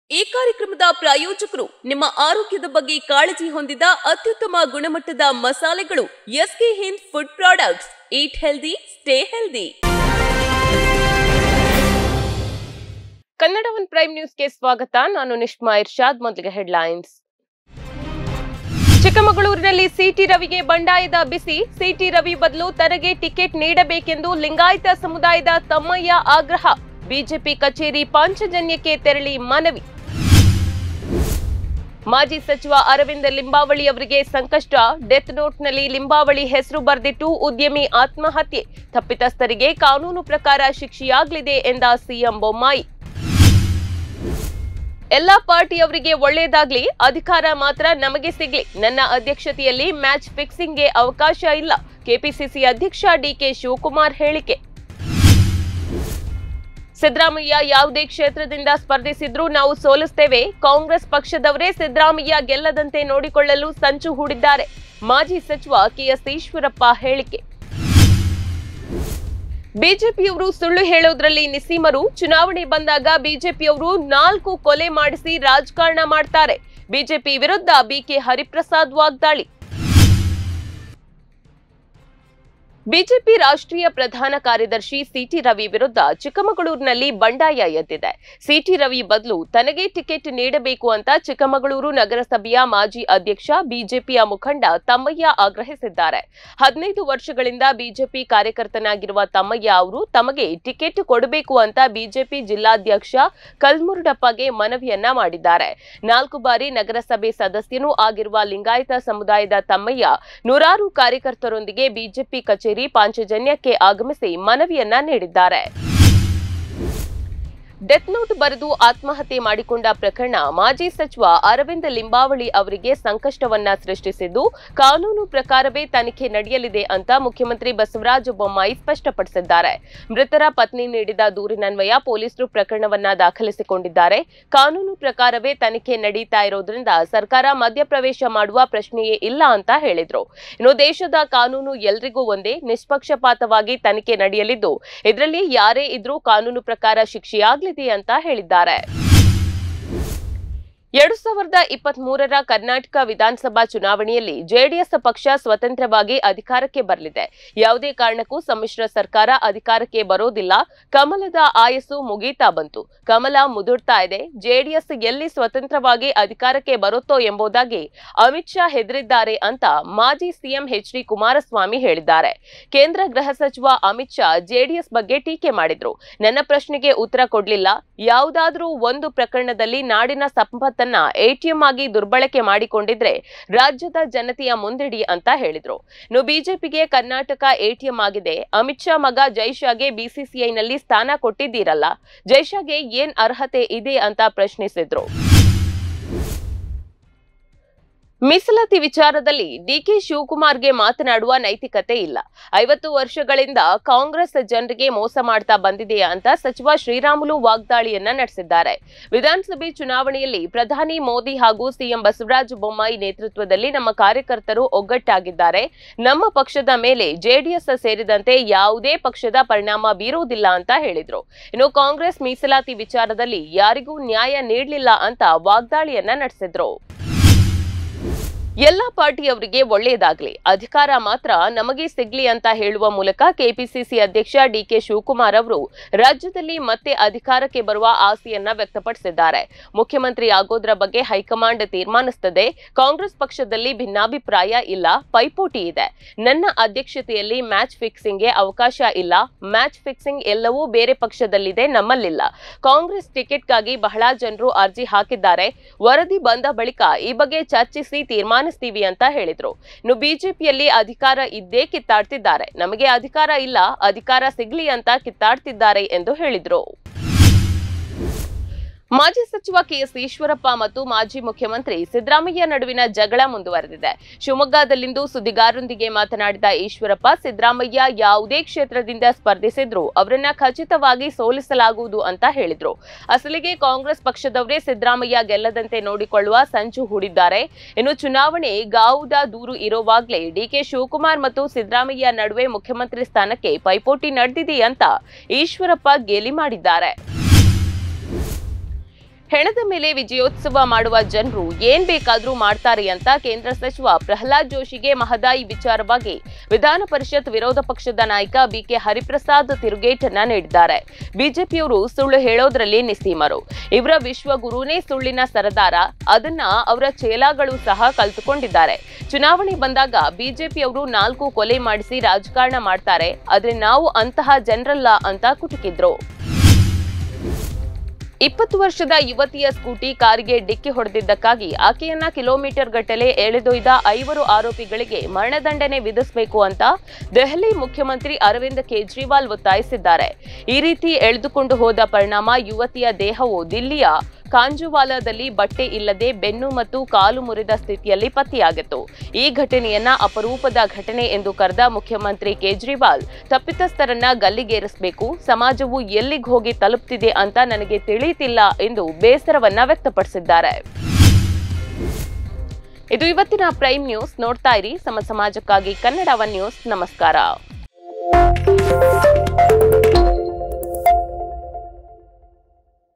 ಈ ಕಾರ್ಯಕ್ರಮದ ಪ್ರಾಯೋಜಕರು ನಿಮ್ಮ ಆರೋಗ್ಯದ ಬಗ್ಗೆ ಕಾಳಜಿ ಹೊಂದಿದ ಅತ್ಯುತ್ತಮ ಗುಣಮಟ್ಟದ ಮಸಾಲೆಗಳು SK Hind food products eat healthy stay healthy Kannada one prime ನ್ಯೂಸ್ಗೆ ಸ್ವಾಗತ ನಾನು ನಿಷ್ಮಾ ಇರ್ಷಾದ್ ಮೊದಲಿಗೆ ಹೆಡ್ಲೈನ್ಸ್ ಚಿಕ್ಕಮಗಳೂರಿನಲ್ಲಿ ಸಿಟಿ ರವಿಗೆ ಬಂಡಾಯದ ಬಿಸಿ ಸಿಟಿ ರವಿ ಬದಲು ತನಗೆ ಟಿಕೆಟ್ ನೀಡಬೇಕೆಂದು ಲಿಂಗಾಯತ ಸಮುದಾಯದ ತಮ್ಮಯ್ಯ ಆಗ್ರಹ ಬಿಜೆಪಿ ಕಚೇರಿ ಪಾಂಚಜನ್ಯಕ್ಕೆ ತೆರಳಿ ಮನವಿ ಮಾಜಿ ಸಚಿವ ಅರವಿಂದ ಲಿಂಬಾವಳಿ ಅವರಿಗೆ ಸಂಕಷ್ಟ ಡೆತ್ ನೋಟ್ನಲ್ಲಿ ಲಿಂಬಾವಳಿ ಹೆಸರು ಬರೆದಿಟ್ಟು ಉದ್ಯಮಿ ಆತ್ಮಹತ್ಯೆ ತಪ್ಪಿತಸ್ಥರಿಗೆ ಕಾನೂನು ಪ್ರಕಾರ ಶಿಕ್ಷೆಯಾಗಲಿದೆ ಎಂದ ಸಿಎಂ ಬೊಮ್ಮಾಯಿ ಎಲ್ಲಾ ಪಾರ್ಟಿಯವರಿಗೆ ಒಳ್ಳೆಯದಾಗ್ಲಿ ಅಧಿಕಾರ ಮಾತ್ರ ನಮಗೆ ಸಿಗ್ಲಿ ನನ್ನ ಅಧ್ಯಕ್ಷತೆಯಲ್ಲಿ ಮ್ಯಾಚ್ ಫಿಕ್ಸಿಂಗ್ಗೆ ಅವಕಾಶ ಇಲ್ಲ ಕೆಪಿಸಿಸಿ ಅಧ್ಯಕ್ಷ ಡಿಕೆ ಶಿವಕುಮಾರ್ ಹೇಳಿಕೆ ಸಿದ್ದರಾಮಯ್ಯ ಯಾವುದೇ ಕ್ಷೇತ್ರದಿಂದ ಸ್ಪರ್ಧಿಸಿದ್ರೂ ನಾವು ಸೋಲಿಸ್ತೇವೆ ಕಾಂಗ್ರೆಸ್ ಪಕ್ಷದವರೇ ಸಿದ್ದರಾಮಯ್ಯ ಗೆಲ್ಲದಂತೆ ನೋಡಿಕೊಳ್ಳಲು ಸಂಚು ಹೂಡಿದ್ದಾರೆ ಮಾಜಿ ಸಚಿವ ಕೆಎಸ್ ಈಶ್ವರಪ್ಪ ಹೇಳಿಕೆ ಬಿಜೆಪಿಯವರು ಸುಳ್ಳು ಹೇಳೋದ್ರಲ್ಲಿ ನಿಸ್ಸೀಮರು ಚುನಾವಣೆ ಬಂದಾಗ ಬಿಜೆಪಿಯವರು ನಾಲ್ಕು ಕೊಲೆ ಮಾಡಿಸಿ ರಾಜಕಾರಣ ಮಾಡ್ತಾರೆ ಬಿಜೆಪಿ ವಿರುದ್ಧ ಬಿಕೆ ಹರಿಪ್ರಸಾದ್ ವಾಗ್ದಾಳಿ ಬಿಜೆಪಿ ರಾಷ್ಟ್ರೀಯ ಪ್ರಧಾನ ಕಾರ್ಯದರ್ಶಿ ಸಿಟಿ ರವಿ ವಿರುದ್ಧ ಚಿಕ್ಕಮಗಳೂರಿನಲ್ಲಿ ಬಂಡಾಯ ಎದ್ದಿದೆ ಸಿಟಿ ರವಿ ಬದಲು ತನಗೆ ಟಿಕೆಟ್ ನೀಡಬೇಕು ಅಂತ ಚಿಕ್ಕಮಗಳೂರು ನಗರಸಭೆಯ ಮಾಜಿ ಅಧ್ಯಕ್ಷ ಬಿಜೆಪಿಯ ಮುಖಂಡ ತಮ್ಮಯ್ಯ ಆಗ್ರಹಿಸಿದ್ದಾರೆ ಹದಿನೈದು ವರ್ಷಗಳಿಂದ ಬಿಜೆಪಿ ಕಾರ್ಯಕರ್ತನಾಗಿರುವ ತಮ್ಮಯ್ಯ ಅವರು ತಮಗೆ ಟಿಕೆಟ್ ಕೊಡಬೇಕು ಅಂತ ಬಿಜೆಪಿ ಜಿಲ್ಲಾಧ್ಯಕ್ಷ ಕಲ್ಮುರುಡಪ್ಪಗೆ ಮನವಿಯನ್ನ ಮಾಡಿದ್ದಾರೆ ನಾಲ್ಕು ಬಾರಿ ನಗರಸಭೆ ಸದಸ್ಯನೂ ಆಗಿರುವ ಲಿಂಗಾಯತ ಸಮುದಾಯದ ತಮ್ಮಯ್ಯ ನೂರಾರು ಕಾರ್ಯಕರ್ತರೊಂದಿಗೆ ಬಿಜೆಪಿ ಕಚೇರಿ ಪಾಂಚಜನ್ಯಕ್ಕೆ ಆಗಮಿಸಿ ಮನವಿಯನ್ನ ನೀಡಿದ್ದಾರೆ ಡೆತ್ ನೋಟ್ ಬರೆದು ಆತ್ಮಹತ್ಯೆ ಮಾಡಿಕೊಂಡ ಪ್ರಕರಣ ಮಾಜಿ ಸಚಿವ ಅರವಿಂದ ಲಿಂಬಾವಳಿ ಅವರಿಗೆ ಸಂಕಷ್ಟವನ್ನ ಸೃಷ್ಟಿಸಿದ್ದು ಕಾನೂನು ಪ್ರಕಾರವೇ ತನಿಖೆ ನಡೆಯಲಿದೆ ಅಂತ ಮುಖ್ಯಮಂತ್ರಿ ಬಸವರಾಜ ಬೊಮ್ಮಾಯಿ ಸ್ಪಷ್ಟಪಡಿಸಿದ್ದಾರೆ ಮೃತರ ಪತ್ನಿ ನೀಡಿದ ದೂರಿನನ್ವಯ ಪೊಲೀಸರು ಪ್ರಕರಣವನ್ನ ದಾಖಲಿಸಿಕೊಂಡಿದ್ದಾರೆ ಕಾನೂನು ಪ್ರಕಾರವೇ ತನಿಖೆ ನಡೀತಾ ಇರೋದ್ರಿಂದ ಸರ್ಕಾರ ಮಧ್ಯಪ್ರವೇಶ ಮಾಡುವ ಪ್ರಶ್ನೆಯೇ ಇಲ್ಲ ಅಂತ ಹೇಳಿದ್ರು ಇನ್ನು ದೇಶದ ಕಾನೂನು ಎಲ್ರಿಗೂ ಒಂದೇ ನಿಷ್ಪಕ್ಷಪಾತವಾಗಿ ತನಿಖೆ ನಡೆಯಲಿದ್ದು ಇದರಲ್ಲಿ ಯಾರೇ ಇದ್ರೂ ಕಾನೂನು ಪ್ರಕಾರ ಶಿಕ್ಷೆಯಾಗಲಿದೆ ಅಂತ ಹೇಳಿದ್ದಾರೆ ಎರಡು ಸಾವಿರದ ಇಪ್ಪತ್ತ್ ಮೂರರ ಕರ್ನಾಟಕ ವಿಧಾನಸಭಾ ಚುನಾವಣೆಯಲ್ಲಿ ಜೆಡಿಎಸ್ ಪಕ್ಷ ಸ್ವತಂತ್ರವಾಗಿ ಅಧಿಕಾರಕ್ಕೆ ಬರಲಿದೆ ಯಾವುದೇ ಕಾರಣಕ್ಕೂ ಸಮ್ಮಿಶ್ರ ಸರ್ಕಾರ ಅಧಿಕಾರಕ್ಕೆ ಬರೋದಿಲ್ಲ ಕಮಲದ ಆಯಸ್ಸು ಮುಗೀತಾ ಬಂತು ಕಮಲ ಮುದುಡ್ತಾ ಇದೆ ಜೆಡಿಎಸ್ ಎಲ್ಲಿ ಸ್ವತಂತ್ರವಾಗಿ ಅಧಿಕಾರಕ್ಕೆ ಬರುತ್ತೋ ಎಂಬುದಾಗಿ ಅಮಿತ್ ಶಾ ಹೆದರಿದ್ದಾರೆ ಅಂತ ಮಾಜಿ ಸಿಎಂ ಎಚ್ ಡಿ ಕುಮಾರಸ್ವಾಮಿ ಹೇಳಿದ್ದಾರೆ ಕೇಂದ್ರ ಗೃಹ ಸಚಿವ ಅಮಿತ್ ಶಾ ಜೆಡಿಎಸ್ ಬಗ್ಗೆ ಟೀಕೆ ಮಾಡಿದ್ರು ನನ್ನ ಪ್ರಶ್ನೆಗೆ ಉತ್ತರ ಕೊಡ್ಲಿಲ್ಲ ಯಾವುದಾದ್ರೂ ಒಂದು ಪ್ರಕರಣದಲ್ಲಿ ನಾಡಿನ ಸಂಪತ್ತನ್ನ ಎಟಿಎಂ ಆಗಿ ದುರ್ಬಳಕೆ ಮಾಡಿಕೊಂಡಿದ್ರೆ ರಾಜ್ಯದ ಜನತೆಯ ಮುಂದಿಡಿ ಅಂತ ಹೇಳಿದ್ರು ಇನ್ನು ಬಿಜೆಪಿಗೆ ಕರ್ನಾಟಕ ಎಟಿಎಂ ಆಗಿದೆ ಅಮಿತ್ ಶಾ ಮಗ ಜೈಶಾಗೆ ಬಿಸಿಸಿಐನಲ್ಲಿ ಸ್ಥಾನ ಕೊಟ್ಟಿದ್ದೀರಲ್ಲ ಜೈಶಾಗೆ ಏನ್ ಅರ್ಹತೆ ಇದೆ ಅಂತ ಪ್ರಶ್ನಿಸಿದ್ರು ಮೀಸಲಾತಿ ವಿಚಾರದಲ್ಲಿ ಡಿಕೆ ಶಿವಕುಮಾರ್ಗೆ ಮಾತನಾಡುವ ನೈತಿಕತೆ ಇಲ್ಲ ಐವತ್ತು ವರ್ಷಗಳಿಂದ ಕಾಂಗ್ರೆಸ್ ಜನರಿಗೆ ಮೋಸ ಮಾಡ್ತಾ ಬಂದಿದೆ ಅಂತ ಸಚಿವ ಶ್ರೀರಾಮುಲು ವಾಗ್ದಾಳಿಯನ್ನ ನಡೆಸಿದ್ದಾರೆ ವಿಧಾನಸಭೆ ಚುನಾವಣೆಯಲ್ಲಿ ಪ್ರಧಾನಿ ಮೋದಿ ಹಾಗೂ ಸಿಎಂ ಬಸವರಾಜ ಬೊಮ್ಮಾಯಿ ನೇತೃತ್ವದಲ್ಲಿ ನಮ್ಮ ಕಾರ್ಯಕರ್ತರು ಒಗ್ಗಟ್ಟಾಗಿದ್ದಾರೆ ನಮ್ಮ ಪಕ್ಷದ ಮೇಲೆ ಜೆಡಿಎಸ್ ಸೇರಿದಂತೆ ಯಾವುದೇ ಪಕ್ಷದ ಪರಿಣಾಮ ಬೀರುವುದಿಲ್ಲ ಅಂತ ಹೇಳಿದ್ರು ಇನ್ನು ಕಾಂಗ್ರೆಸ್ ಮೀಸಲಾತಿ ವಿಚಾರದಲ್ಲಿ ಯಾರಿಗೂ ನ್ಯಾಯ ನೀಡಲಿಲ್ಲ ಅಂತ ವಾಗ್ದಾಳಿಯನ್ನ ನಡೆಸಿದ್ರು ಎಲ್ಲಾ ಪಾರ್ಟಿಯವರಿಗೆ ಒಳ್ಳೆಯದಾಗ್ಲಿ ಅಧಿಕಾರ ಮಾತ್ರ ನಮಗೆ ಸಿಗ್ಲಿ ಅಂತ ಹೇಳುವ ಮೂಲಕ ಕೆಪಿಸಿಸಿ ಅಧ್ಯಕ್ಷ ಡಿಕೆ ಶಿವಕುಮಾರ್ ಅವರು ರಾಜ್ಯದಲ್ಲಿ ಮತ್ತೆ ಅಧಿಕಾರಕ್ಕೆ ಬರುವ ಆಸೆಯನ್ನ ವ್ಯಕ್ತಪಡಿಸಿದ್ದಾರೆ ಮುಖ್ಯಮಂತ್ರಿ ಆಗೋದ್ರ ಬಗ್ಗೆ ಹೈಕಮಾಂಡ್ ತೀರ್ಮಾನಿಸುತ್ತದೆ ಕಾಂಗ್ರೆಸ್ ಪಕ್ಷದಲ್ಲಿ ಭಿನ್ನಾಭಿಪ್ರಾಯ ಇಲ್ಲ ಪೈಪೋಟಿ ಇದೆ ನನ್ನ ಅಧ್ಯಕ್ಷತೆಯಲ್ಲಿ ಮ್ಯಾಚ್ ಫಿಕ್ಸಿಂಗ್ಗೆ ಅವಕಾಶ ಇಲ್ಲ ಮ್ಯಾಚ್ ಫಿಕ್ಸಿಂಗ್ ಎಲ್ಲವೂ ಬೇರೆ ಪಕ್ಷದಲ್ಲಿದೆ ನಮ್ಮಲ್ಲಿಲ್ಲ ಕಾಂಗ್ರೆಸ್ ಟಿಕೆಟ್ಗಾಗಿ ಬಹಳ ಜನರು ಅರ್ಜಿ ಹಾಕಿದ್ದಾರೆ ವರದಿ ಬಂದ ಬಳಿಕ ಈ ಬಗ್ಗೆ ಚರ್ಚಿಸಿ ತೀರ್ಮಾನಿಸ್ತೀವಿ ಅಂತ ಹೇಳಿದ್ರು ಇನ್ನು ಬಿಜೆಪಿಯಲ್ಲಿ ಅಧಿಕಾರ ಇದ್ದೇ ಕಿತ್ತಾಡ್ತಿದ್ದಾರೆ ನಮಗೆ ಅಧಿಕಾರ ಇಲ್ಲ ಅಧಿಕಾರ ಸಿಗ್ಲಿ ಅಂತ ಕಿತ್ತಾಡ್ತಿದ್ದಾರೆ ಎಂದು ಹೇಳಿದ್ರು ಮಾಜಿ ಸಚಿವ ಕೆಎಸ್ ಈಶ್ವರಪ್ಪ ಮತ್ತು ಮಾಜಿ ಮುಖ್ಯಮಂತ್ರಿ ಸಿದ್ದರಾಮಯ್ಯ ನಡುವಿನ ಜಗಳ ಮುಂದುವರೆದಿದೆ ಶಿವಮೊಗ್ಗದಲ್ಲಿಂದು ಸುದ್ದಿಗಾರರೊಂದಿಗೆ ಮಾತನಾಡಿದ ಈಶ್ವರಪ್ಪ ಸಿದ್ದರಾಮಯ್ಯ ಯಾವುದೇ ಕ್ಷೇತ್ರದಿಂದ ಸ್ಪರ್ಧಿಸಿದ್ರು ಅವರನ್ನ ಖಚಿತವಾಗಿ ಸೋಲಿಸಲಾಗುವುದು ಅಂತ ಹೇಳಿದ್ರು ಅಸಲಿಗೆ ಕಾಂಗ್ರೆಸ್ ಪಕ್ಷದವರೇ ಸಿದ್ದರಾಮಯ್ಯ ಗೆಲ್ಲದಂತೆ ನೋಡಿಕೊಳ್ಳುವ ಸಂಚು ಹೂಡಿದ್ದಾರೆ ಇನ್ನು ಚುನಾವಣೆ ಗಾವುದ ದೂರು ಇರುವಾಗಲೇ ಡಿಕೆ ಶಿವಕುಮಾರ್ ಮತ್ತು ಸಿದ್ದರಾಮಯ್ಯ ನಡುವೆ ಮುಖ್ಯಮಂತ್ರಿ ಸ್ಥಾನಕ್ಕೆ ಪೈಪೋಟಿ ನಡೆದಿದೆ ಅಂತ ಈಶ್ವರಪ್ಪ ಗೇಲಿ ಮಾಡಿದ್ದಾರೆ ಹೆಣದ ಮೇಲೆ ವಿಜಯೋತ್ಸವ ಮಾಡುವ ಜನರು ಏನ್ ಬೇಕಾದ್ರೂ ಮಾಡ್ತಾರೆ ಅಂತ ಕೇಂದ್ರ ಸಚಿವ ಪ್ರಹ್ಲಾದ್ ಜೋಶಿಗೆ ಮಹದಾಯಿ ವಿಚಾರವಾಗಿ ವಿಧಾನ ಪರಿಷತ್ ವಿರೋಧ ಪಕ್ಷದ ನಾಯಕ ಬಿಕೆ ಹರಿಪ್ರಸಾದ್ ತಿರುಗೇಟನ್ನ ನೀಡಿದ್ದಾರೆ ಬಿಜೆಪಿಯವರು ಸುಳ್ಳು ಹೇಳೋದ್ರಲ್ಲಿ ನಿಸ್ಸೀಮರು ಇವರ ವಿಶ್ವಗುರುನೇ ಸುಳ್ಳಿನ ಸರದಾರ ಅದನ್ನ ಅವರ ಚೇಲಾಗಳು ಸಹ ಕಲ್ತುಕೊಂಡಿದ್ದಾರೆ ಚುನಾವಣೆ ಬಂದಾಗ ಬಿಜೆಪಿಯವರು ನಾಲ್ಕು ಕೊಲೆ ಮಾಡಿಸಿ ರಾಜಕಾರಣ ಮಾಡ್ತಾರೆ ಆದ್ರೆ ನಾವು ಅಂತಹ ಜನರಲ್ಲ ಅಂತ ಕುಟುಕಿದ್ರು ಇಪ್ಪತ್ತು ವರ್ಷದ ಯುವತಿಯ ಸ್ಕೂಟಿ ಕಾರಿಗೆ ಡಿಕ್ಕಿ ಹೊಡೆದಿದ್ದಕ್ಕಾಗಿ ಆಕೆಯನ್ನ ಕಿಲೋಮೀಟರ್ ಗಟ್ಟಲೆ ಎಳೆದೊಯ್ದ ಐವರು ಆರೋಪಿಗಳಿಗೆ ಮರಣದಂಡನೆ ವಿಧಿಸಬೇಕು ಅಂತ ದೆಹಲಿ ಮುಖ್ಯಮಂತ್ರಿ ಅರವಿಂದ್ ಕೇಜ್ರಿವಾಲ್ ಒತ್ತಾಯಿಸಿದ್ದಾರೆ ಈ ರೀತಿ ಎಳೆದುಕೊಂಡು ಹೋದ ಪರಿಣಾಮ ಯುವತಿಯ ದೇಹವು ದಿಲ್ಲಿಯ ಕಾಂಜುವಾಲಾದಲ್ಲಿ ಬಟ್ಟೆ ಇಲ್ಲದೆ ಬೆನ್ನು ಮತ್ತು ಕಾಲು ಮುರಿದ ಸ್ಥಿತಿಯಲ್ಲಿ ಪತ್ತೆಯಾಗಿತ್ತು ಈ ಘಟನೆಯನ್ನ ಅಪರೂಪದ ಘಟನೆ ಎಂದು ಕರೆದ ಮುಖ್ಯಮಂತ್ರಿ ಕೇಜ್ರಿವಾಲ್ ತಪ್ಪಿತಸ್ಥರನ್ನ ಗಲ್ಲಿಗೇರಿಸಬೇಕು ಸಮಾಜವು ಎಲ್ಲಿಗೆ ಹೋಗಿ ತಲುಪ್ತಿದೆ ಅಂತ ನನಗೆ ತಿಳಿಯುತ್ತಿಲ್ಲ ಎಂದು ಬೇಸರವನ್ನ ವ್ಯಕ್ತಪಡಿಸಿದ್ದಾರೆ ಇದು ಇವತ್ತಿನ ಪ್ರೈಮ್ ನ್ಯೂಸ್ ನೋಡ್ತಾ ಇರಿ ಸಮ ಸಮಾಜಕ್ಕಾಗಿ ಕನ್ನಡ ಒನ್ ನ್ಯೂಸ್ ನಮಸ್ಕಾರ